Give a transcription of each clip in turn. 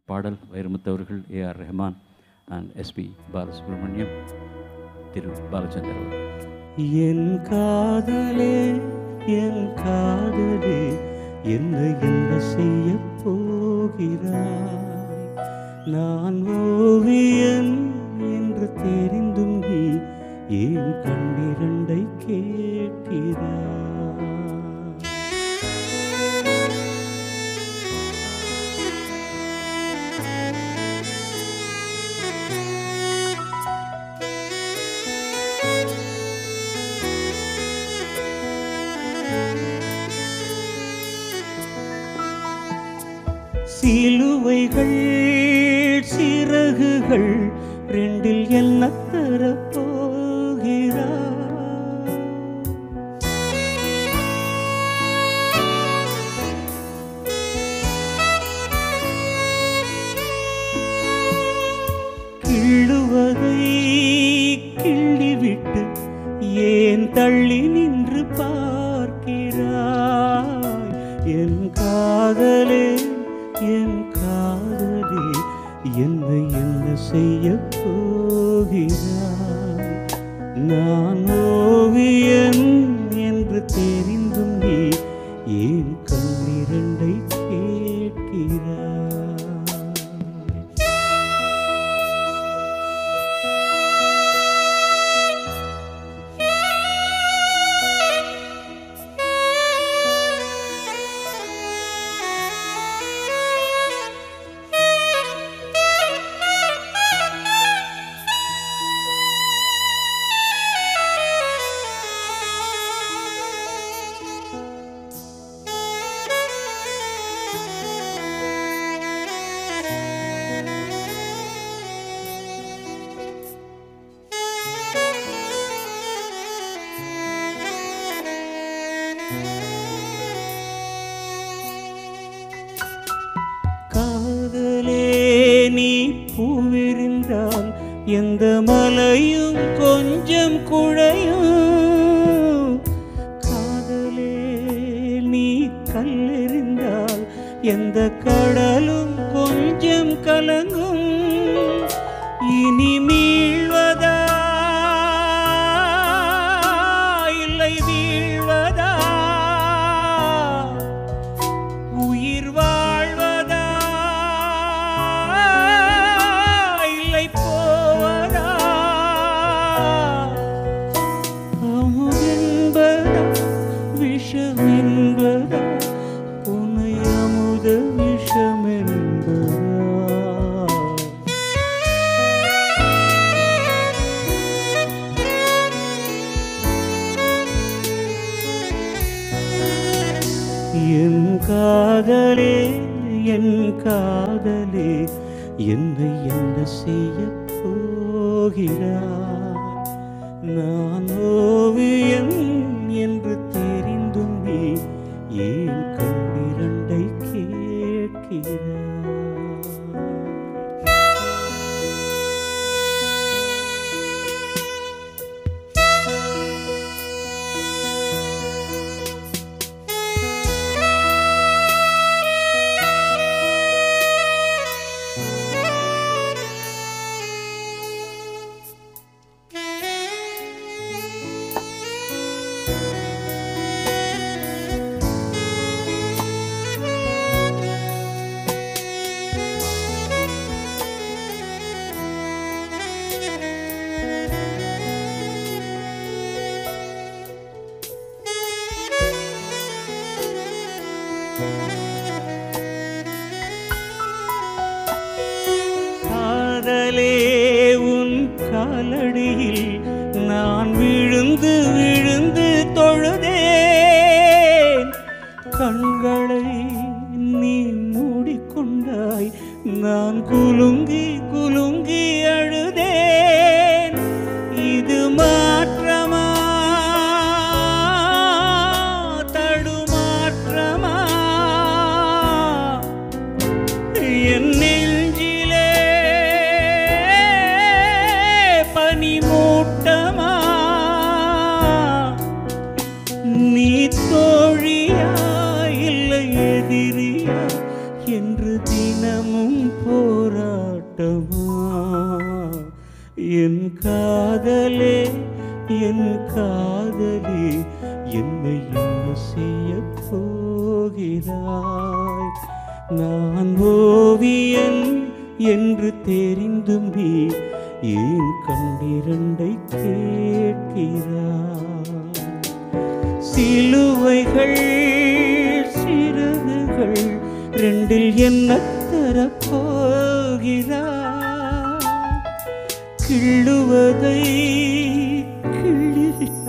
பாடல் வைரமுத்து அவர்கள் A R Rahman and S P Balasubrahmanyam Thiru Balachander அவர்கள் என் காதலே என் காதலே என்ன என்ன செய்ய போகிறாய் நான் ஓவியன் என்று தெரிந்தும் நீ ஏன் கண்ணிரண்டை கேட்கிறாய் சிலுவைகள் சிறகுகள் ரெண்டில் என்ன தரப்போகிறாய் கிள்ளுவதை கிள்ளிவிட்டு ஏன் தள்ளி நின்று பார்க்கிறாய் என் காதலே என் காதலே என்னை என்ன செய்ய போகிறாய் நான் ஓவியன் என்று தெரிந்தும் நீ ஏன் கண்ணிரண்டை கேட்கிறாய் காதலே நீ பூவிருந்தால் எந்த மலையும் கொஞ்சம் குழையும் காதலே நீ கல்லெறிந்தால் எந்த கடலும் கொஞ்சம் கலங்கும் இனி மீழ்வதா இல்லை வீழ்வதா உயிர் வாழ்வதா இல்லை போவதா அமுதென்பதா விஷம் என்பதா உன்னை அமுத விஷம் என்பதா என் காதலே என் காதலே என்னை என்ன செய்ய போகிறாய் நான் ஓவியன் என்று தெரிந்தும் நீ ஏன் கண்ணிரண்டை கேட்கிறாய் காதலே உன் காலடியில் நான் விழுந்து விழுந்து தொழுதேன் கண்களை நீ மூடிக்கொண்டாய் நான் குலுங்கி குலுங்கி அழுதேன் இது மாற்றமா தடுமாற்றமா என் நெஞ்சிலே பனிமூட்டமா நீ தோழியா இல்லை எதிரியா என்று தினமும் போ போராட்டமா என் காதலே என் காதலி என்னை என்ன செய்ய போகிறாய் நான் ஓவியன் என்று தெரிந்தும் நீ ஏன் கண்டிரண்டை கேட்கிறாய் சிலுவைகள் சிறகுகள் ரெண்டில் என்ன தரப்போகிறாய் கிள்ளுவதை கிள்ளிவிட்டு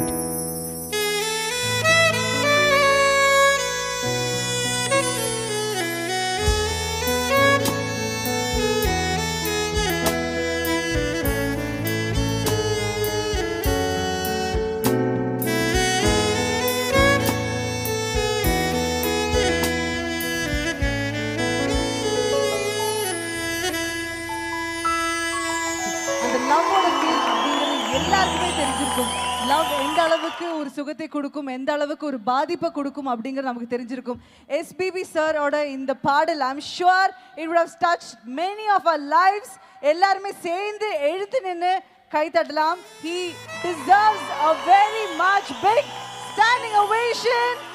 அந்த லவ்வோட ஃபீல் அப்படிங்கிறது எல்லாருக்குமே தெரிஞ்சிருக்கும் லவ் எந்த அளவுக்கு ஒரு சுகத்தை கொடுக்கும் எந்த அளவுக்கு ஒரு பாதிப்பை கொடுக்கும் அப்படிங்கிறது நமக்கு தெரிஞ்சிருக்கும் எஸ்பிபி சாரோட இந்த பாடல் I'm sure it would have touched many of our lives எல்லாருமே சேர்ந்து எழுத்து நின்று கை தட்டலாம் he deserves a very much big standing ovation